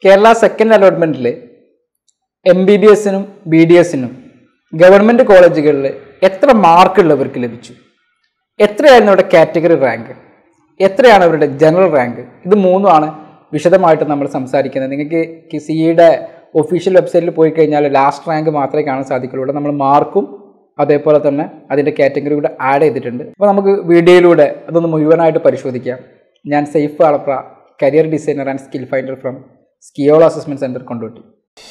Kerala second അലോട്ട്മെൻറ്റിൽ M B B എസിനും B D എസിനും ഗവൺമെൻറ് കോളേജുകളിൽ എത്ര മാർക്കുള്ളവർക്ക് ലഭിച്ചു എത്രയായിരുന്നു അവരുടെ കാറ്റഗറി റാങ്ക് എത്രയാണ് അവരുടെ ജനറൽ റാങ്ക് ഇത് മൂന്നുമാണ് വിശദമായിട്ട് നമ്മൾ സംസാരിക്കുന്നത് നിങ്ങൾക്ക് സിയുടെ ഒഫീഷ്യൽ വെബ്സൈറ്റിൽ പോയി കഴിഞ്ഞാൽ ലാസ്റ്റ് റാങ്ക് മാത്രമേ കാണാൻ സാധിക്കുള്ളൂ ഇവിടെ നമ്മൾ മാർക്കും അതേപോലെ തന്നെ അതിൻ്റെ കാറ്റഗറി കൂടെ ആഡ് ചെയ്തിട്ടുണ്ട് അപ്പോൾ നമുക്ക് വീഡിയോയിലൂടെ അതൊന്ന് മുഴുവനായിട്ട് പരിശോധിക്കാം ഞാൻ Saif Alappra career designer and skill finder from സ്കിയോൾ അസസ്മെൻറ്റ് സെൻറ്റർ കൊണ്ടോട്ടി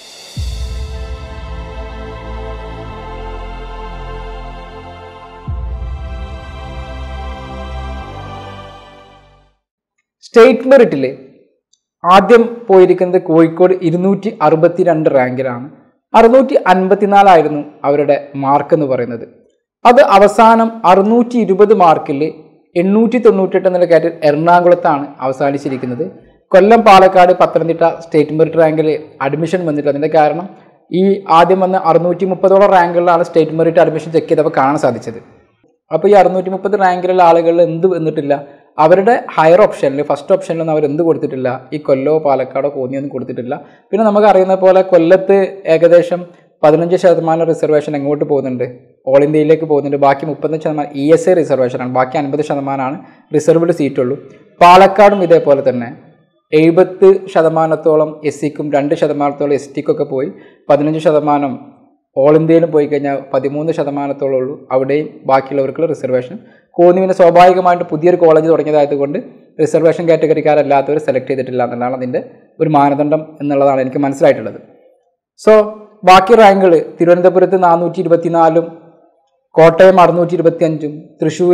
സ്റ്റേറ്റ് മെറിറ്റിൽ ആദ്യം പോയിരിക്കുന്നത് കോഴിക്കോട് ഇരുന്നൂറ്റി അറുപത്തി രണ്ട് റാങ്കിലാണ് അറുന്നൂറ്റി അൻപത്തിനാലായിരുന്നു അവരുടെ മാർക്ക് എന്ന് പറയുന്നത് അത് അവസാനം അറുന്നൂറ്റി ഇരുപത് മാർക്കിൽ എണ്ണൂറ്റി തൊണ്ണൂറ്റെട്ട് എന്നുള്ള കാര്യം എറണാകുളത്താണ് അവസാനിച്ചിരിക്കുന്നത് കൊല്ലം പാലക്കാട് പത്തനംതിട്ട സ്റ്റേറ്റ് മെറിറ്റ് റാങ്കിൽ അഡ്മിഷൻ വന്നിട്ടില്ല അതിൻ്റെ കാരണം ഈ ആദ്യം വന്ന അറുന്നൂറ്റി മുപ്പതോളം റാങ്കുകളിലാണ് സ്റ്റേറ്റ് മെറിറ്റ് അഡ്മിഷൻ ചെക്ക് ചെയ്തപ്പോൾ കാണാൻ സാധിച്ചത് അപ്പോൾ ഈ അറുന്നൂറ്റി മുപ്പത് റാങ്കിലുള്ള ആളുകളിൽ എന്ത് വന്നിട്ടില്ല അവരുടെ ഹയർ ഓപ്ഷനിൽ ഫസ്റ്റ് ഓപ്ഷനിലൊന്നും അവർ എന്ത് കൊടുത്തിട്ടില്ല ഈ കൊല്ലോ പാലക്കാടോ കോന്നിയൊന്നും കൊടുത്തിട്ടില്ല പിന്നെ നമുക്ക് അറിയുന്ന പോലെ കൊല്ലത്ത് ഏകദേശം പതിനഞ്ച് ശതമാനം റിസർവേഷൻ എങ്ങോട്ട് പോകുന്നുണ്ട് ഓൾ ഇന്ത്യയിലേക്ക് പോകുന്നുണ്ട് ബാക്കി മുപ്പത്തഞ്ച് ശതമാനം ഇ എസ് എ റിസർവേഷനാണ് ബാക്കി അൻപത് ശതമാനമാണ് റിസർവ്ഡ് സീറ്റുള്ളൂ പാലക്കാടും ഇതേപോലെ തന്നെ എഴുപത്ത് ശതമാനത്തോളം എസ് സിക്കും രണ്ട് ശതമാനത്തോളം എസ് ടിക്കൊക്കെ പോയി പതിനഞ്ച് ശതമാനം ഓൾ ഇന്ത്യയിലും പോയി കഴിഞ്ഞാൽ പതിമൂന്ന് ശതമാനത്തോളം ഉള്ളൂ അവിടെയും ബാക്കിയുള്ളവർക്കുള്ള റിസർവേഷൻ കോന്നിവിന് സ്വാഭാവികമായിട്ട് പുതിയൊരു കോളേജ് തുടങ്ങിയതായതുകൊണ്ട് റിസർവേഷൻ കാറ്റഗറിക്കാരല്ലാത്തവർ സെലക്ട് ചെയ്തിട്ടില്ല എന്നുള്ളതാണ് അതിൻ്റെ ഒരു മാനദണ്ഡം എന്നുള്ളതാണ് എനിക്ക് മനസ്സിലായിട്ടുള്ളത് സോ ബാക്കി റാങ്കുകൾ തിരുവനന്തപുരത്ത് നാനൂറ്റി ഇരുപത്തിനാലും കോട്ടയം അറുന്നൂറ്റി ഇരുപത്തി അഞ്ചും തൃശ്ശൂർ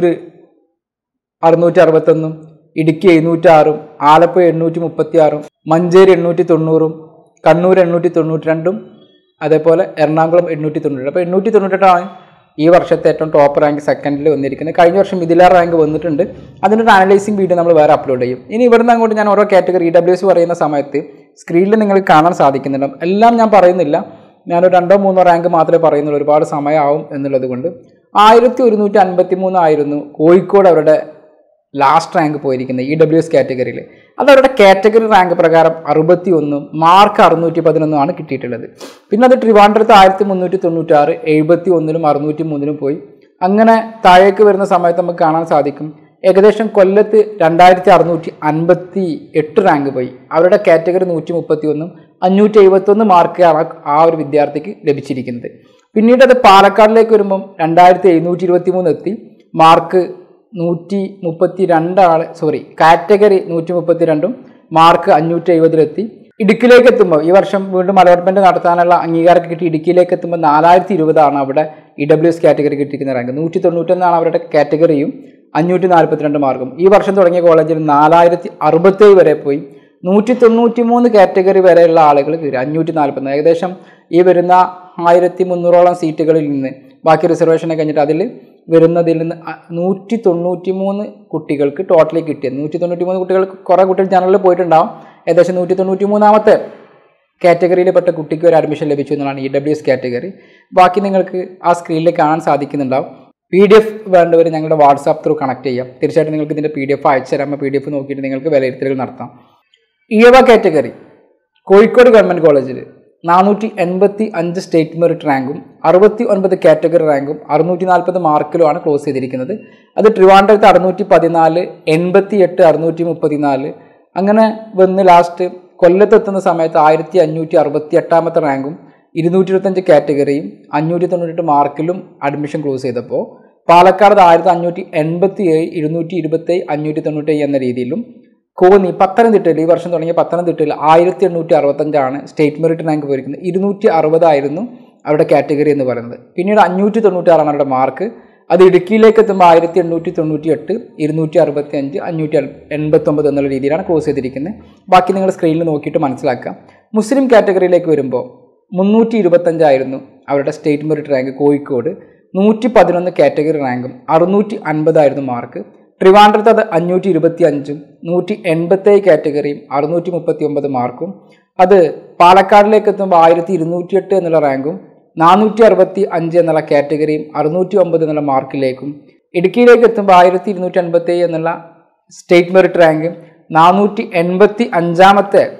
അറുന്നൂറ്റി അറുപത്തൊന്നും ഇടുക്കി എഴുന്നൂറ്റി ആറും ആലപ്പുഴ എണ്ണൂറ്റി മുപ്പത്തി ആറും മഞ്ചേരി എണ്ണൂറ്റി തൊണ്ണൂറും കണ്ണൂർ എണ്ണൂറ്റി തൊണ്ണൂറ്റി രണ്ടും അതേപോലെ എറണാകുളം എണ്ണൂറ്റി തൊണ്ണൂറ്റി അപ്പോൾ എണ്ണൂറ്റി തൊണ്ണൂറ്റെട്ടാണ് ഈ വർഷത്തെ ഏറ്റവും ടോപ്പ് റാങ്ക് സെക്കൻഡിൽ വന്നിരിക്കുന്നത് കഴിഞ്ഞ വർഷം ഇതിലാ റാങ്ക് വന്നിട്ടുണ്ട് അതിൻ്റെ ഒരു അനലൈസിങ് വീഡിയോ നമ്മൾ വേറെ അപ്ലോഡ് ചെയ്യും ഇനി ഇവിടുന്ന് അങ്ങോട്ട് ഞാൻ ഓരോ കാറ്റഗറി ഇ ഡബ്ല്യു എസ് പറയുന്ന സമയത്ത് സ്ക്രീനിൽ നിങ്ങൾക്ക് കാണാൻ സാധിക്കുന്നുണ്ടാവും എല്ലാം ഞാൻ പറയുന്നില്ല ഞാനൊരു രണ്ടോ മൂന്നോ റാങ്ക് മാത്രമേ പറയുന്നുള്ളൂ ഒരുപാട് സമയമാവും എന്നുള്ളത് കൊണ്ട് ആയിരത്തി ഒരുന്നൂറ്റി അൻപത്തി മൂന്നായിരുന്നു കോഴിക്കോട് അവരുടെ ലാസ്റ്റ് റാങ്ക് പോയിരിക്കുന്നത് ഇ ഡബ്ല്യു എസ് കാറ്റഗറിയിൽ അത് അവരുടെ കാറ്റഗറി റാങ്ക് പ്രകാരം അറുപത്തി ഒന്നും മാർക്ക് അറുന്നൂറ്റി പതിനൊന്നുമാണ് കിട്ടിയിട്ടുള്ളത് പിന്നെ അത് ട്രിവാൻഡ്രത്ത് ആയിരത്തി മുന്നൂറ്റി തൊണ്ണൂറ്റാറ് എഴുപത്തി ഒന്നിലും അറുന്നൂറ്റി മൂന്നിലും പോയി അങ്ങനെ താഴേക്ക് വരുന്ന സമയത്ത് നമുക്ക് കാണാൻ സാധിക്കും ഏകദേശം കൊല്ലത്ത് രണ്ടായിരത്തി അറുന്നൂറ്റി അൻപത്തി എട്ട് റാങ്ക് പോയി അവരുടെ കാറ്റഗറി നൂറ്റി മുപ്പത്തി ഒന്നും അഞ്ഞൂറ്റി എഴുപത്തൊന്ന് മാർക്കാണ് ആ ഒരു വിദ്യാർത്ഥിക്ക് ലഭിച്ചിരിക്കുന്നത് പിന്നീട് അത് പാലക്കാടിലേക്ക് വരുമ്പം രണ്ടായിരത്തി എഴുന്നൂറ്റി ഇരുപത്തി മൂന്ന് എത്തി മാർക്ക് നൂറ്റി മുപ്പത്തി രണ്ടാണ് സോറി കാറ്റഗറി നൂറ്റി മുപ്പത്തി രണ്ടും മാർക്ക് അഞ്ഞൂറ്റി എഴുപതിലെത്തി ഇടുക്കിയിലേക്ക് എത്തുമ്പോൾ ഈ വർഷം വീണ്ടും അലോട്ട്മെന്റ് നടത്താനുള്ള അംഗീകാരം കിട്ടി ഇടുക്കിയിലേക്ക് എത്തുമ്പോൾ നാലായിരത്തി ഇരുപതാണ് അവിടെ ഇ ഡബ്ല്യു എസ് കാറ്റഗറി കിട്ടിയിരിക്കുന്ന റാങ്ക് നൂറ്റി തൊണ്ണൂറ്റൊന്നാണ് അവരുടെ കാറ്റഗറിയും അഞ്ഞൂറ്റി നാൽപ്പത്തിരണ്ട് മാർക്കും ഈ വർഷം തുടങ്ങിയ കോളേജിൽ നാലായിരത്തി അറുപത്തേഴ് വരെ പോയി നൂറ്റി തൊണ്ണൂറ്റി മൂന്ന് കാറ്റഗറി വരെയുള്ള ആളുകൾ കയറി അഞ്ഞൂറ്റി നാൽപ്പത്തി ഏകദേശം ഈ വരുന്ന ആയിരത്തി മുന്നൂറോളം സീറ്റുകളിൽ നിന്ന് ബാക്കി റിസർവേഷനെ കഴിഞ്ഞിട്ട് അതിൽ വരുന്നതിൽ നിന്ന് അ- നൂറ്റി തൊണ്ണൂറ്റി മൂന്ന് കുട്ടികൾക്ക് ടോട്ടലി കിട്ടിയത് നൂറ്റി തൊണ്ണൂറ്റി മൂന്ന് കുട്ടികൾക്ക് കുറേ കുട്ടികൾ ജനറലിൽ പോയിട്ടുണ്ടാവും ഏകദേശം നൂറ്റി തൊണ്ണൂറ്റി മൂന്നാമത്തെ കാറ്റഗറിയിൽപ്പെട്ട കുട്ടിക്ക് ഒരു അഡ്മിഷൻ ലഭിച്ചു എന്നുള്ളതാണ് ഇ ഡബ്ല്യു എസ് കാറ്റഗറി ബാക്കി നിങ്ങൾക്ക് ആ സ്ക്രീനിൽ കാണാൻ സാധിക്കുന്നുണ്ടാവും പി ഡി എഫ് വേണ്ടവർ ഞങ്ങളുടെ വാട്സാപ്പ് ത്രൂ കണക്ട് ചെയ്യാം തീർച്ചയായിട്ടും നിങ്ങൾക്ക് ഇതിൻ്റെ പി ഡി എഫ് അയച്ചു തരാം പി ഡി എഫ് നോക്കിയിട്ട് നിങ്ങൾക്ക് വിലയിരുത്തലുകൾ നടത്താം ഇയവ കാറ്റഗറി കോഴിക്കോട് ഗവൺമെൻറ് കോളേജിൽ നാനൂറ്റി എൺപത്തി അഞ്ച് സ്റ്റേറ്റ് മെറിറ്റ് റാങ്കും അറുപത്തി ഒൻപത് കാറ്റഗറി റാങ്കും അറുന്നൂറ്റി നാൽപ്പത് മാർക്കിലുമാണ് ക്ലോസ് ചെയ്തിരിക്കുന്നത് അത് ട്രിവാൻഡ്രത്ത് അറുന്നൂറ്റി പതിനാല് എൺപത്തി എട്ട് അറുന്നൂറ്റി മുപ്പത്തിനാല് അങ്ങനെ വന്ന് ലാസ്റ്റ് കൊല്ലത്തെത്തുന്ന സമയത്ത് ആയിരത്തി അഞ്ഞൂറ്റി അറുപത്തി എട്ടാമത്തെ റാങ്കും ഇരുന്നൂറ്റി ഇരുപത്തഞ്ച് കാറ്റഗറിയും അഞ്ഞൂറ്റി തൊണ്ണൂറ്റെട്ട് മാർക്കിലും അഡ്മിഷൻ ക്ലോസ് ചെയ്തപ്പോൾ പാലക്കാട് ആയിരത്തി അഞ്ഞൂറ്റി എൺപത്തി ഏഴ് ഇരുന്നൂറ്റി ഇരുപത്തേഴ് അഞ്ഞൂറ്റി തൊണ്ണൂറ്റേഴ് എന്ന രീതിയിലും കോന്നി പത്തനംതിട്ടയിൽ ഈ വർഷം തുടങ്ങിയ പത്തനംതിട്ടയിൽ ആയിരത്തി എണ്ണൂറ്റി അറുപത്തഞ്ചാണ് സ്റ്റേറ്റ് മെറിറ്റ് റാങ്ക് പോയിരിക്കുന്നത് ഇരുന്നൂറ്റി അറുപതായിരുന്നു അവരുടെ കാറ്റഗറി എന്ന് പറയുന്നത് പിന്നീട് അഞ്ഞൂറ്റി തൊണ്ണൂറ്റാറാണ് അവരുടെ മാർക്ക് അത് ഇടുക്കിയിലേക്ക് എത്തുമ്പോൾ ആയിരത്തി എണ്ണൂറ്റി തൊണ്ണൂറ്റി എട്ട് ഇരുന്നൂറ്റി അറുപത്തി അഞ്ച് അഞ്ഞൂറ്റി എൺപത്തൊമ്പത് എന്നുള്ള രീതിയിലാണ് ക്ലോസ് ചെയ്തിരിക്കുന്നത് ബാക്കി നിങ്ങൾ സ്ക്രീനിൽ നോക്കിയിട്ട് മനസ്സിലാക്കാം മുസ്ലിം കാറ്റഗറിയിലേക്ക് വരുമ്പോൾ മുന്നൂറ്റി ഇരുപത്തഞ്ചായിരുന്നു അവരുടെ സ്റ്റേറ്റ് മെറിറ്റ് റാങ്ക് കോഴിക്കോട് നൂറ്റി പതിനൊന്ന് കാറ്റഗറി റാങ്കും അറുന്നൂറ്റി അൻപതായിരുന്നു മാർക്ക് ട്രിവാൻഡ്രത്ത് അത് അഞ്ഞൂറ്റി ഇരുപത്തി അഞ്ചും നൂറ്റി എൺപത്തേഴ് കാറ്റഗറിയും അറുന്നൂറ്റി മുപ്പത്തി ഒമ്പത് മാർക്കും അത് പാലക്കാടിലേക്ക് എത്തുമ്പോൾ ആയിരത്തി ഇരുന്നൂറ്റി എട്ട് എന്നുള്ള റാങ്കും നാനൂറ്റി അറുപത്തി അഞ്ച് എന്നുള്ള കാറ്റഗറിയും അറുന്നൂറ്റി ഒമ്പത് എന്നുള്ള മാർക്കിലേക്കും ഇടുക്കിയിലേക്ക് എത്തുമ്പോൾ ആയിരത്തി ഇരുന്നൂറ്റി അൻപത്തി എന്നുള്ള സ്റ്റേറ്റ് മെറിറ്റ് റാങ്ക് നാനൂറ്റി എൺപത്തി അഞ്ചാമത്തെ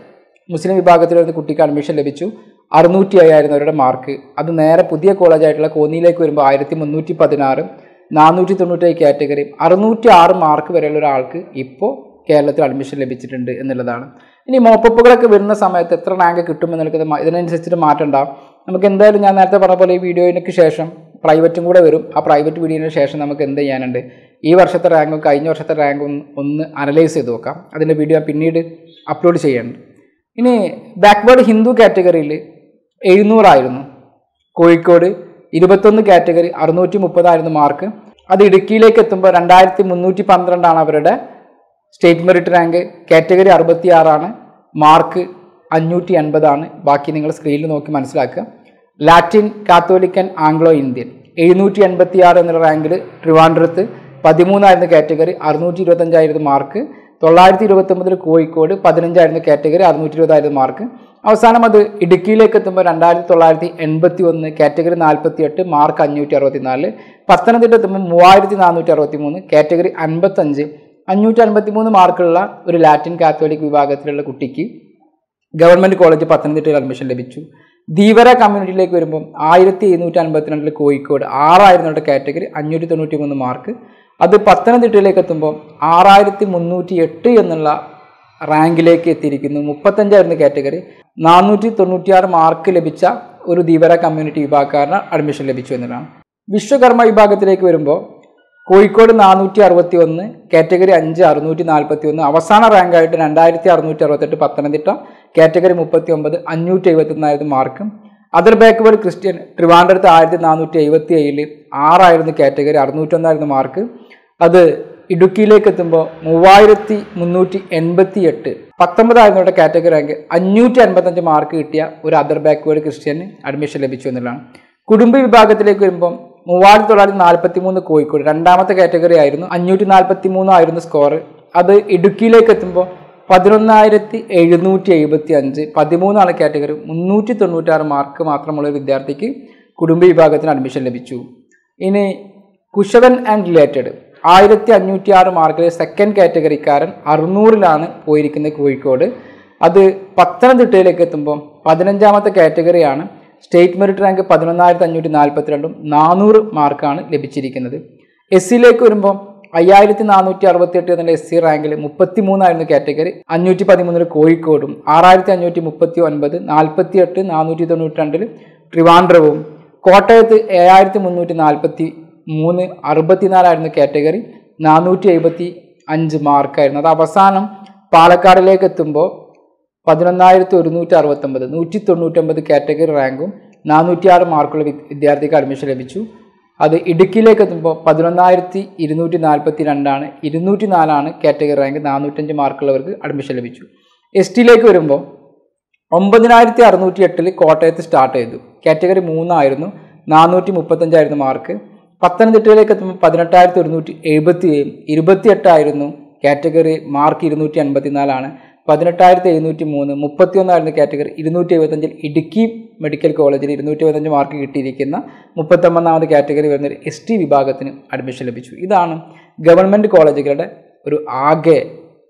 മുസ്ലിം വിഭാഗത്തിലെ ഒരു കുട്ടിക്ക് അഡ്മിഷൻ ലഭിച്ചു അറുന്നൂറ്റി ആയിരുന്നു അവരുടെ മാർക്ക് അത് നേരെ പുതിയ കോളേജായിട്ടുള്ള കോന്നിയിലേക്ക് വരുമ്പോൾ ആയിരത്തി മുന്നൂറ്റി പതിനാറ് നാനൂറ്റി തൊണ്ണൂറ്റേഴ് കാറ്റഗറി അറുന്നൂറ്റി ആറ് മാർക്ക് വരെയുള്ള ഒരാൾക്ക് ഇപ്പോൾ കേരളത്തിൽ അഡ്മിഷൻ ലഭിച്ചിട്ടുണ്ട് എന്നുള്ളതാണ് ഇനി മോപ്പപ്പുകളൊക്കെ വരുന്ന സമയത്ത് എത്ര റാങ്ക് കിട്ടും എന്നുള്ളത് മ- ഇതിനനുസരിച്ചിട്ട് മാറ്റണ്ടാവും നമുക്ക് എന്തായാലും ഞാൻ നേരത്തെ പറഞ്ഞ പോലെ ഈ വീഡിയോയ്ക്ക് ശേഷം പ്രൈവറ്റും കൂടെ വരും ആ പ്രൈവറ്റ് വീഡിയോന് ശേഷം നമുക്ക് എന്ത് ചെയ്യാനുണ്ട് ഈ വർഷത്തെ റാങ്കും കഴിഞ്ഞ വർഷത്തെ റാങ്കും ഒന്ന് അനലൈസ് ചെയ്ത് നോക്കാം അതിൻ്റെ വീഡിയോ ഞാൻ പിന്നീട് അപ്ലോഡ് ചെയ്യുന്നുണ്ട് ഇനി ബാക്ക്വേർഡ് ഹിന്ദു കാറ്റഗറിയിൽ എഴുന്നൂറായിരുന്നു കോഴിക്കോട് ഇരുപത്തൊന്ന് കാറ്റഗറി അറുന്നൂറ്റി മുപ്പതായിരുന്നു മാർക്ക് അത് ഇടുക്കിയിലേക്ക് എത്തുമ്പോൾ രണ്ടായിരത്തി മുന്നൂറ്റി പന്ത്രണ്ടാണ് അവരുടെ സ്റ്റേറ്റ് മെറിറ്റ് റാങ്ക് കാറ്റഗറി അറുപത്തി ആറാണ് മാർക്ക് അഞ്ഞൂറ്റി എൺപതാണ് ബാക്കി നിങ്ങൾ സ്ക്രീനിൽ നോക്കി മനസ്സിലാക്കുക ലാറ്റിൻ കാത്തോലിക്കൻ ആംഗ്ലോ ഇന്ത്യൻ എഴുന്നൂറ്റി എൺപത്തി ആറ് എന്നുള്ള റാങ്കിൽ ട്രിവാൻഡ്രത്ത് പതിമൂന്നായിരുന്നു കാറ്റഗറി അറുന്നൂറ്റി ഇരുപത്തഞ്ചായിരുന്നു മാർക്ക് തൊള്ളായിരത്തി ഇരുപത്തൊമ്പതിൽ കോഴിക്കോട് പതിനഞ്ചായിരുന്നു കാറ്റഗറി അറുന്നൂറ്റി ഇരുപതായിരുന്നു മാർക്ക് അവസാനം അത് ഇടുക്കിയിലേക്ക് എത്തുമ്പോൾ രണ്ടായിരത്തി തൊള്ളായിരത്തി എൺപത്തി ഒന്ന് കാറ്റഗറി നാൽപ്പത്തി എട്ട് മാർക്ക് അഞ്ഞൂറ്റി അറുപത്തി നാല് പത്തനംതിട്ട എത്തുമ്പോൾ മൂവായിരത്തി നാനൂറ്റി അറുപത്തി മൂന്ന് കാറ്റഗറി അൻപത്തഞ്ച് അഞ്ഞൂറ്റി അൻപത്തി മൂന്ന് മാർക്കുള്ള ഒരു ലാറ്റിൻ കാത്തോലിക് വിഭാഗത്തിലുള്ള കുട്ടിക്ക് ഗവൺമെൻറ് കോളേജ് പത്തനംതിട്ടയിൽ അഡ്മിഷൻ ലഭിച്ചു ധീവര കമ്മ്യൂണിറ്റിയിലേക്ക് വരുമ്പോൾ ആയിരത്തി എഴുന്നൂറ്റി അൻപത്തിരണ്ടിൽ കോഴിക്കോട് ആറായിരുന്നു അവരുടെ കാറ്റഗറി അഞ്ഞൂറ്റി തൊണ്ണൂറ്റി മൂന്ന് മാർക്ക് അത് പത്തനംതിട്ടയിലേക്ക് എത്തുമ്പോൾ ആറായിരത്തി മുന്നൂറ്റി എട്ട് എന്നുള്ള റാങ്കിലേക്ക് എത്തിയിരിക്കുന്നു മുപ്പത്തഞ്ചായിരുന്നു കാറ്റഗറി നാനൂറ്റി തൊണ്ണൂറ്റിയാറ് മാർക്ക് ലഭിച്ച ഒരു ധീവര കമ്മ്യൂണിറ്റി വിഭാഗക്കാരന് അഡ്മിഷൻ ലഭിച്ചു എന്നതാണ് വിശ്വകർമ്മ വിഭാഗത്തിലേക്ക് വരുമ്പോൾ കോഴിക്കോട് നാനൂറ്റി അറുപത്തി ഒന്ന് കാറ്റഗറി അഞ്ച് അറുന്നൂറ്റി നാൽപ്പത്തി ഒന്ന് അവസാന റാങ്കായിട്ട് രണ്ടായിരത്തി അറുന്നൂറ്റി അറുപത്തെട്ട് പത്തനംതിട്ട കാറ്റഗറി മുപ്പത്തി ഒമ്പത് അഞ്ഞൂറ്റി എഴുപത്തി ഒന്നായിരുന്നു മാർക്ക് അതർ ബാക്ക്വേർഡ് ക്രിസ്ത്യൻ ട്രിവാൻഡ്രത്ത് ആയിരത്തി നാനൂറ്റി എഴുപത്തി ഏഴിൽ ആറായിരുന്നു കാറ്റഗറി അറുന്നൂറ്റൊന്നായിരുന്നു മാർക്ക് അത് ഇടുക്കിയിലേക്ക് എത്തുമ്പോൾ മൂവായിരത്തി മുന്നൂറ്റി എൺപത്തി എട്ട് പത്തൊമ്പതായിരുന്നു ഇവിടെ കാറ്റഗറി റാങ്ക് അഞ്ഞൂറ്റി അൻപത്തഞ്ച് മാർക്ക് കിട്ടിയ ഒരു അതർ ബാക്ക്വേർഡ് ക്രിസ്ത്യന് അഡ്മിഷൻ ലഭിച്ചു എന്നുള്ളതാണ് കുടുംബ വിഭാഗത്തിലേക്ക് വരുമ്പോൾ മൂവായിരത്തി തൊള്ളായിരത്തി നാൽപ്പത്തി മൂന്ന് കോഴിക്കോട് രണ്ടാമത്തെ കാറ്റഗറി ആയിരുന്നു അഞ്ഞൂറ്റി നാൽപ്പത്തി മൂന്നായിരുന്നു സ്കോർ അത് ഇടുക്കിയിലേക്ക് എത്തുമ്പോൾ പതിനൊന്നായിരത്തി എഴുന്നൂറ്റി എഴുപത്തി അഞ്ച് പതിമൂന്നാണ് കാറ്റഗറി മുന്നൂറ്റി തൊണ്ണൂറ്റാറ് മാർക്ക് മാത്രമുള്ള ഒരു വിദ്യാർത്ഥിക്ക് കുടുംബ വിഭാഗത്തിന് അഡ്മിഷൻ ലഭിച്ചു ഇനി കുശവൻ ആൻഡ് റിലേറ്റഡ് ആയിരത്തി അഞ്ഞൂറ്റി ആറ് മാർക്കിലെ സെക്കൻഡ് കാറ്റഗറിക്കാരൻ അറുന്നൂറിലാണ് പോയിരിക്കുന്നത് കോഴിക്കോട് അത് പത്തനംതിട്ടയിലേക്ക് എത്തുമ്പോൾ പതിനഞ്ചാമത്തെ കാറ്റഗറിയാണ് സ്റ്റേറ്റ് മെറിറ്റ് റാങ്ക് പതിനൊന്നായിരത്തി അഞ്ഞൂറ്റി നാൽപ്പത്തിരണ്ടും നാനൂറ് മാർക്കാണ് ലഭിച്ചിരിക്കുന്നത് എസ് സിയിലേക്ക് വരുമ്പോൾ അയ്യായിരത്തി നാനൂറ്റി അറുപത്തി എട്ട് എന്നുള്ള എസ് സി റാങ്കിൽ മുപ്പത്തി മൂന്നായിരുന്നു കാറ്റഗറി അഞ്ഞൂറ്റി പതിമൂന്നിൽ കോഴിക്കോടും ആറായിരത്തി അഞ്ഞൂറ്റി മുപ്പത്തി ഒൻപത് നാൽപ്പത്തി എട്ട് നാനൂറ്റി തൊണ്ണൂറ്റി രണ്ടിൽ ട്രിവാൻഡ്രവും കോട്ടയത്ത് ഏഴായിരത്തി മുന്നൂറ്റി നാൽപ്പത്തി മൂന്ന് അറുപത്തിനാലായിരുന്നു കാറ്റഗറി നാനൂറ്റി എഴുപത്തി അഞ്ച് മാർക്കായിരുന്നു അത് അവസാനം പാലക്കാടിലേക്ക് എത്തുമ്പോൾ പതിനൊന്നായിരത്തി ഒരുന്നൂറ്റി അറുപത്തൊമ്പത് നൂറ്റി തൊണ്ണൂറ്റൊമ്പത് കാറ്റഗറി റാങ്കും നാനൂറ്റി ആറ് മാർക്കുള്ള വി- വിദ്യാർത്ഥിക്ക് അഡ്മിഷൻ ലഭിച്ചു അത് ഇടുക്കിയിലേക്ക് എത്തുമ്പോൾ പതിനൊന്നായിരത്തി ഇരുന്നൂറ്റി നാൽപ്പത്തി രണ്ടാണ് ഇരുന്നൂറ്റി നാലാണ് കാറ്റഗറി റാങ്ക് നാനൂറ്റഞ്ച് മാർക്കുള്ളവർക്ക് അഡ്മിഷൻ ലഭിച്ചു എസ് ടിയിലേക്ക് വരുമ്പോൾ ഒമ്പതിനായിരത്തി അറുന്നൂറ്റി എട്ടിൽ കോട്ടയത്ത് സ്റ്റാർട്ട് ചെയ്തു കാറ്റഗറി മൂന്നായിരുന്നു നാനൂറ്റി മുപ്പത്തഞ്ചായിരുന്നു മാർക്ക് പത്തനംതിട്ടയിലേക്ക് എത്തുമ്പോൾ പതിനെട്ടായിരത്തി ഒരുന്നൂറ്റി എഴുപത്തി ഏഴ് ഇരുപത്തിയെട്ടായിരുന്നു കാറ്റഗറി മാർക്ക് ഇരുന്നൂറ്റി അൻപത്തിനാലാണ് പതിനെട്ടായിരത്തി എഴുന്നൂറ്റി മൂന്ന് മുപ്പത്തിയൊന്നായിരുന്നു കാറ്റഗറി ഇരുന്നൂറ്റി എഴുപത്തഞ്ചിൽ ഇടുക്കി മെഡിക്കൽ കോളേജിൽ ഇരുന്നൂറ്റി എഴുപത്തഞ്ച് മാർക്ക് കിട്ടിയിരിക്കുന്ന മുപ്പത്തൊമ്പതാമത് കാറ്റഗറി വരുന്ന ഒരു എസ് ടി വിഭാഗത്തിന് അഡ്മിഷൻ ലഭിച്ചു ഇതാണ് ഗവൺമെൻറ് കോളേജുകളുടെ ഒരു ആകെ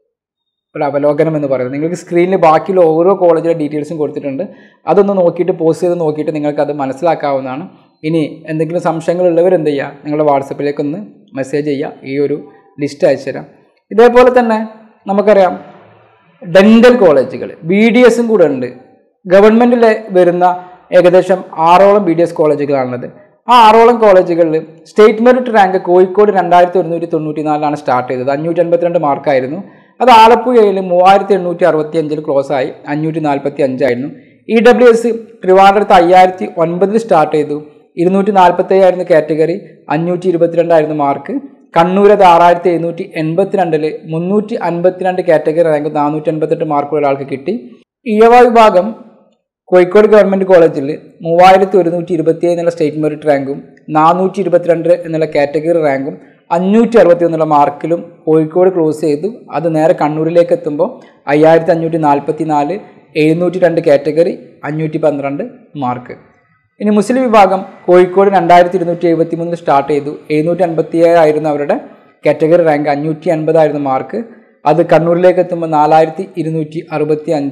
ഒരു അവലോകനം എന്ന് പറയുന്നത് നിങ്ങൾക്ക് സ്ക്രീനിൽ ബാക്കിയുള്ള ഓരോ കോളേജിലെ ഡീറ്റെയിൽസും കൊടുത്തിട്ടുണ്ട് അതൊന്ന് നോക്കിയിട്ട് പോസ്റ്റ് ചെയ്ത് നോക്കിയിട്ട് നിങ്ങൾക്ക് അത് മനസ്സിലാക്കാവുന്നതാണ് ഇനി എന്തെങ്കിലും സംശയങ്ങളുള്ളവർ എന്ത് ചെയ്യുക നിങ്ങളുടെ വാട്സപ്പിലേക്ക് ഒന്ന് മെസ്സേജ് ചെയ്യുക ഈ ഒരു ലിസ്റ്റ് അയച്ചു തരാം ഇതേപോലെ തന്നെ നമുക്കറിയാം ഡെൻ്റൽ കോളേജുകൾ ബി ഡി എസും കൂടെ ഉണ്ട് ഗവൺമെൻറ്റിൽ വരുന്ന ഏകദേശം ആറോളം ബി ഡി എസ് കോളേജുകളാണുള്ളത് ആ ആറോളം കോളേജുകളിൽ സ്റ്റേറ്റ് മെറിറ്റ് റാങ്ക് കോഴിക്കോട് രണ്ടായിരത്തി ഒരുന്നൂറ്റി തൊണ്ണൂറ്റി നാലിലാണ് സ്റ്റാർട്ട് ചെയ്തത് അഞ്ഞൂറ്റി അൻപത്തിരണ്ട് മാർക്കായിരുന്നു അത് ആലപ്പുഴയിൽ മൂവായിരത്തി എണ്ണൂറ്റി അറുപത്തി അഞ്ചിൽ ക്ലോസ് ആയി അഞ്ഞൂറ്റി നാൽപ്പത്തി അഞ്ചായിരുന്നു ഇ ഡബ്ല്യു എസ് ട്രിവാൻഡ്രത്ത് അയ്യായിരത്തി ഒൻപതിൽ സ്റ്റാർട്ട് ചെയ്തു ഇരുന്നൂറ്റി നാൽപ്പത്തി ഏഴായിരുന്നു കാറ്റഗറി അഞ്ഞൂറ്റി ഇരുപത്തിരണ്ടായിരുന്നു മാർക്ക് കണ്ണൂർ അത് ആറായിരത്തി എഴുന്നൂറ്റി എൺപത്തിരണ്ടില് മുന്നൂറ്റി അൻപത്തിരണ്ട് കാറ്റഗറി റാങ്ക് നാനൂറ്റി അൻപത്തെട്ട് മാർക്കുള്ള ഒരാൾക്ക് കിട്ടി ഇഴവ വിഭാഗം കോഴിക്കോട് ഗവൺമെൻറ് കോളേജിൽ മൂവായിരത്തി ഒരുന്നൂറ്റി ഇരുപത്തി എന്നുള്ള സ്റ്റേറ്റ് മെറിറ്റ് റാങ്കും നാനൂറ്റി ഇരുപത്തിരണ്ട് എന്നുള്ള കാറ്റഗറി റാങ്കും അഞ്ഞൂറ്റി അറുപത്തി എന്നുള്ള മാർക്കിലും കോഴിക്കോട് ക്ലോസ് ചെയ്തു അത് നേരെ കണ്ണൂരിലേക്ക് എത്തുമ്പോൾ അയ്യായിരത്തി അഞ്ഞൂറ്റി നാൽപ്പത്തി നാല് എഴുന്നൂറ്റി രണ്ട് കാറ്റഗറി അഞ്ഞൂറ്റി പന്ത്രണ്ട് മാർക്ക് ഇനി മുസ്ലിം വിഭാഗം കോഴിക്കോട് രണ്ടായിരത്തി ഇരുന്നൂറ്റി എഴുപത്തി മൂന്നിൽ സ്റ്റാർട്ട് ചെയ്തു എഴുന്നൂറ്റി അൻപത്തി ഏഴായിരുന്നു അവരുടെ കാറ്റഗറി റാങ്ക് അഞ്ഞൂറ്റി അൻപതായിരുന്നു മാർക്ക് അത് കണ്ണൂരിലേക്ക് എത്തുമ്പോൾ നാലായിരത്തി ഇരുന്നൂറ്റി അറുപത്തി അഞ്ച്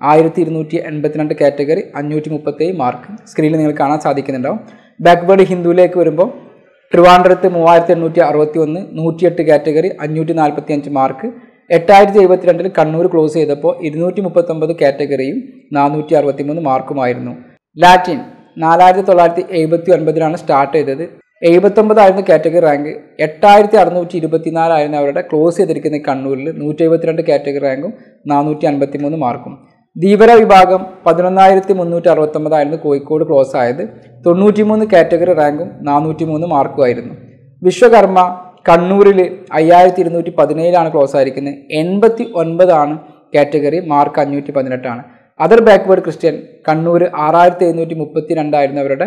ആയിരത്തി ഇരുന്നൂറ്റി എൺപത്തിരണ്ട് കാറ്റഗറി അഞ്ഞൂറ്റി മുപ്പത്തേഴ് മാർക്ക് സ്ക്രീനിൽ നിങ്ങൾ കാണാൻ സാധിക്കുന്നുണ്ടാവും ബാക്ക്വേർഡ് ഹിന്ദുവിലേക്ക് വരുമ്പോൾ ട്രിവാൻഡ്രത്ത് മൂവായിരത്തി എണ്ണൂറ്റി അറുപത്തി ഒന്ന് നൂറ്റിയെട്ട് കാറ്റഗറി അഞ്ഞൂറ്റി നാൽപ്പത്തി അഞ്ച് മാർക്ക് എട്ടായിരത്തി എഴുപത്തിരണ്ടിൽ കണ്ണൂർ ക്ലോസ് ചെയ്തപ്പോൾ ഇരുന്നൂറ്റി മുപ്പത്തൊമ്പത് കാറ്റഗറിയും നാനൂറ്റി അറുപത്തി മൂന്ന് മാർക്കുമായിരുന്നു ലാറ്റിൻ നാലായിരത്തി തൊള്ളായിരത്തി എഴുപത്തി ഒൻപതിലാണ് സ്റ്റാർട്ട് ചെയ്തത് എഴുപത്തൊമ്പതായിരുന്നു കാറ്റഗറി റാങ്ക് എട്ടായിരത്തി അറുന്നൂറ്റി ഇരുപത്തിനാലായിരുന്നു അവരുടെ ക്ലോസ് ചെയ്തിരിക്കുന്ന കണ്ണൂരിൽ നൂറ്റി എഴുപത്തിരണ്ട് കാറ്റഗറി റാങ്കും നാനൂറ്റി അൻപത്തി മൂന്ന് മാർക്കും ധീവര വിഭാഗം പതിനൊന്നായിരത്തി മുന്നൂറ്റി അറുപത്തൊമ്പതായിരുന്നു കോഴിക്കോട് ക്ലോസ് ആയത് തൊണ്ണൂറ്റി മൂന്ന് കാറ്റഗറി റാങ്കും നാനൂറ്റി മൂന്ന് മാർക്കുമായിരുന്നു വിശ്വകർമ്മ കണ്ണൂരിൽ അയ്യായിരത്തി ഇരുന്നൂറ്റി പതിനേഴിലാണ് ക്ലോസ് ആയിരിക്കുന്നത് എൺപത്തി ഒൻപതാണ് കാറ്റഗറി മാർക്ക് അഞ്ഞൂറ്റി പതിനെട്ടാണ് അതർ ബാക്ക്വേർഡ് ക്രിസ്ത്യൻ കണ്ണൂർ ആറായിരത്തി എഴുന്നൂറ്റി മുപ്പത്തി രണ്ടായിരുന്നു അവരുടെ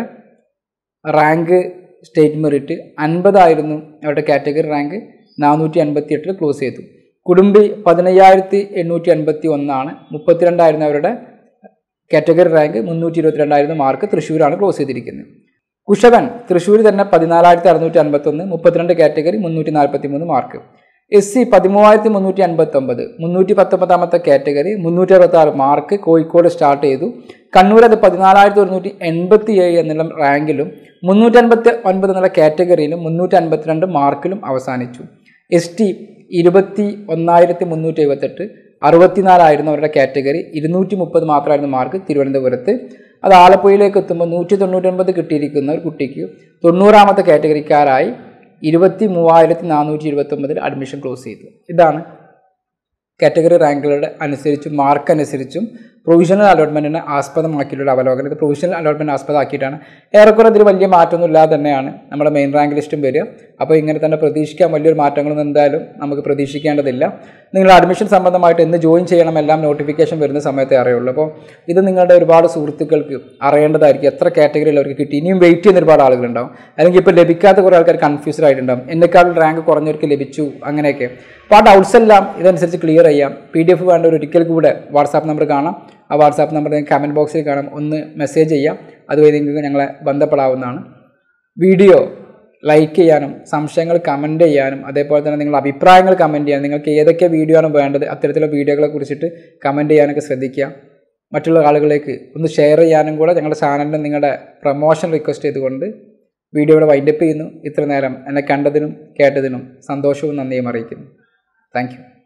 റാങ്ക് സ്റ്റേറ്റ് മെറിറ്റ് അൻപതായിരുന്നു അവരുടെ കാറ്റഗറി റാങ്ക് നാനൂറ്റി അൻപത്തി എട്ടിൽ ക്ലോസ് ചെയ്തു കുടുംബി പതിനയ്യായിരത്തി എണ്ണൂറ്റി അൻപത്തി ഒന്നാണ് മുപ്പത്തിരണ്ടായിരുന്നു അവരുടെ കാറ്റഗറി റാങ്ക് മുന്നൂറ്റി ഇരുപത്തിരണ്ടായിരുന്നു മാർക്ക് തൃശ്ശൂരാണ് ക്ലോസ് ചെയ്തിരിക്കുന്നത് കുഷവൻ തൃശ്ശൂർ തന്നെ പതിനാലായിരത്തി അറുന്നൂറ്റി അൻപത്തൊന്ന് മുപ്പത്തിരണ്ട് കാറ്റഗറി മുന്നൂറ്റി നാൽപ്പത്തി മൂന്ന് മാർക്ക് എസ് സി പതിമൂവായിരത്തി മുന്നൂറ്റി അൻപത്തൊമ്പത് മുന്നൂറ്റി പത്തൊമ്പതാമത്തെ കാറ്റഗറി മുന്നൂറ്റി അറുപത്തി ആറ് മാർക്ക് കോഴിക്കോട് സ്റ്റാർട്ട് ചെയ്തു കണ്ണൂർ അത് പതിനാലായിരത്തി ഒരുന്നൂറ്റി എൺപത്തി ഏഴ് എന്നുള്ള റാങ്കിലും മുന്നൂറ്റി അൻപത്തി ഒൻപത് എന്നുള്ള കാറ്റഗറിയിലും മുന്നൂറ്റി അൻപത്തിരണ്ട് മാർക്കിലും അവസാനിച്ചു എസ് ടി ഇരുപത്തി ഒന്നായിരത്തി മുന്നൂറ്റി എഴുപത്തെട്ട് അറുപത്തിനാലായിരുന്നു അവരുടെ കാറ്റഗറി ഇരുന്നൂറ്റി മുപ്പത് മാത്രമായിരുന്നു മാർക്ക് തിരുവനന്തപുരത്ത് അത് ആലപ്പുഴയിലേക്ക് എത്തുമ്പോൾ നൂറ്റി തൊണ്ണൂറ്റൊൻപത് കിട്ടിയിരിക്കുന്ന ഒരു കുട്ടിക്ക് തൊണ്ണൂറാമത്തെ കാറ്റഗറിക്കാരായി ഇരുപത്തി മൂവായിരത്തി നാനൂറ്റി ഇരുപത്തൊമ്പതിൽ അഡ്മിഷൻ ക്ലോസ് ചെയ്തു ഇതാണ് കാറ്റഗറി റാങ്കുകളുടെ അനുസരിച്ചും മാർക്ക് അനുസരിച്ചും പ്രൊവിഷണൽ അലോട്ട്മെൻറ്റിനെ ആസ്പദമാക്കിയിട്ടുള്ള അവലോകനം ഇത് പ്രൊവിഷണൽ അലോട്ട്മെൻറ്റ് ആസ്പദമാക്കിയിട്ടാണ് ഏറെക്കുറെ ഇതിൽ വലിയ മാറ്റമൊന്നും ഇല്ലാതെ തന്നെയാണ് നമ്മുടെ മെയിൻ റാങ്ക് ലിസ്റ്റും വരിക അപ്പോൾ ഇങ്ങനെ തന്നെ പ്രതീക്ഷിക്കാൻ വലിയൊരു മാറ്റങ്ങളൊന്നും എന്തായാലും നമുക്ക് പ്രതീക്ഷിക്കേണ്ടതില്ല നിങ്ങൾ അഡ്മിഷൻ സംബന്ധമായിട്ട് എന്ന് ജോയിൻ ചെയ്യണം എല്ലാം നോട്ടിഫിക്കേഷൻ വരുന്ന സമയത്തേ അറിയുള്ളൂ അപ്പോൾ ഇത് നിങ്ങളുടെ ഒരുപാട് സുഹൃത്തുക്കൾക്ക് അറിയേണ്ടതായിരിക്കും എത്ര കാറ്റഗറിയിൽ അവർക്ക് കിട്ടി ഇനിയും വെയിറ്റ് ചെയ്യുന്ന ഒരുപാട് ആളുകളുണ്ടാവും അല്ലെങ്കിൽ ഇപ്പോൾ ലഭിക്കാത്ത കുറേ ആൾക്കാർ കൺഫ്യൂസ്ഡ് ആയിട്ടുണ്ടാവും എന്നെക്കാളും റാങ്ക് കുറഞ്ഞവർക്ക് ലഭിച്ചു അങ്ങനെയൊക്കെ അപ്പോൾ ആ ഡൗട്ട്സ് എല്ലാം ഇതനുസരിച്ച് ക്ലിയർ ചെയ്യാം പി ഡി എഫ് വേണ്ട ഒരു ഒരിക്കൽ കൂടെ വാട്സാപ്പ് നമ്പർ കാണാം ആ വാട്സാപ്പ് നമ്പർ കമൻറ്റ് ബോക്സിൽ കാണാം ഒന്ന് മെസ്സേജ് ചെയ്യാം അതുവഴി നിങ്ങൾക്ക് ഞങ്ങളെ ബന്ധപ്പെടാവുന്നതാണ് വീഡിയോ ലൈക്ക് ചെയ്യാനും സംശയങ്ങൾ കമൻറ്റ് ചെയ്യാനും അതേപോലെ തന്നെ നിങ്ങളുടെ അഭിപ്രായങ്ങൾ കമൻറ്റ് ചെയ്യാനും നിങ്ങൾക്ക് ഏതൊക്കെ വീഡിയോ ആണ് വേണ്ടത് അത്തരത്തിലുള്ള വീഡിയോകളെ കുറിച്ചിട്ട് കമൻറ്റ് ചെയ്യാനൊക്കെ ശ്രദ്ധിക്കുക മറ്റുള്ള ആളുകളിലേക്ക് ഒന്ന് ഷെയർ ചെയ്യാനും കൂടെ ഞങ്ങളുടെ ചാനലിൽ നിങ്ങളുടെ പ്രൊമോഷൻ റിക്വസ്റ്റ് ചെയ്തുകൊണ്ട് വീഡിയോ ഇവിടെ വൈൻഡപ്പ് ചെയ്യുന്നു ഇത്ര നേരം എന്നെ കണ്ടതിനും കേട്ടതിനും സന്തോഷവും നന്ദിയും അറിയിക്കുന്നു താങ്ക്